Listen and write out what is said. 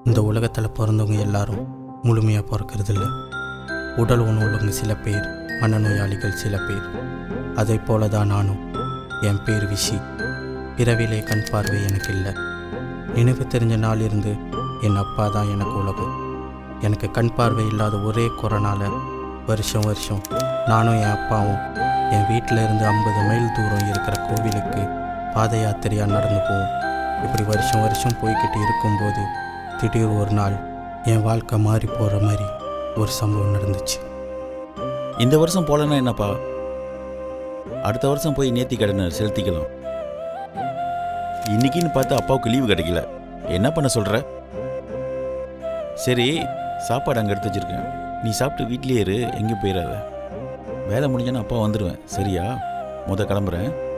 இந்த உலகத்தில் பிறந்தவங்க எல்லாரும் முழுமையாக பிறக்கறதில்ல உடல் உணவுள்ளவங்க சில பேர் மனநோயாளிகள் சில பேர் அதை போல தான் நானும் என் பேர் விஷி பிறவிலே கண் பார்வை எனக்கு இல்லை நினைவு தெரிஞ்ச நாளிலிருந்து என் அப்பா தான் எனக்கு உலகம் எனக்கு கண் பார்வை இல்லாத ஒரே கொரோனால வருஷம் வருஷம் நானும் என் அப்பாவும் என் வீட்டில் இருந்து ஐம்பது மைல் தூரம் இருக்கிற கோவிலுக்கு பாத யாத்திரையாக நடந்து போவோம் இப்படி வருஷம் வருஷம் போய்கிட்டு இருக்கும்போது திடீர் ஒரு நாள் என் வாழ்க்கை மாறி போகிற மாதிரி ஒரு சம்பவம் நடந்துச்சு இந்த வருஷம் போலன்னா என்னப்பா அடுத்த வருஷம் போய் நேர்த்தி கடனை செலுத்திக்கலாம் இன்னைக்குன்னு பார்த்து அப்பாவுக்கு லீவு கிடைக்கல என்ன பண்ண சொல்ற சரி சாப்பாடு அங்கே எடுத்து வச்சிருக்கேன் நீ சாப்பிட்டு வீட்லயே இரு எங்கேயும் போயிடாத வேலை முடிஞ்சோன்னா அப்பா வந்துடுவேன் சரியா முத கிளம்புறேன்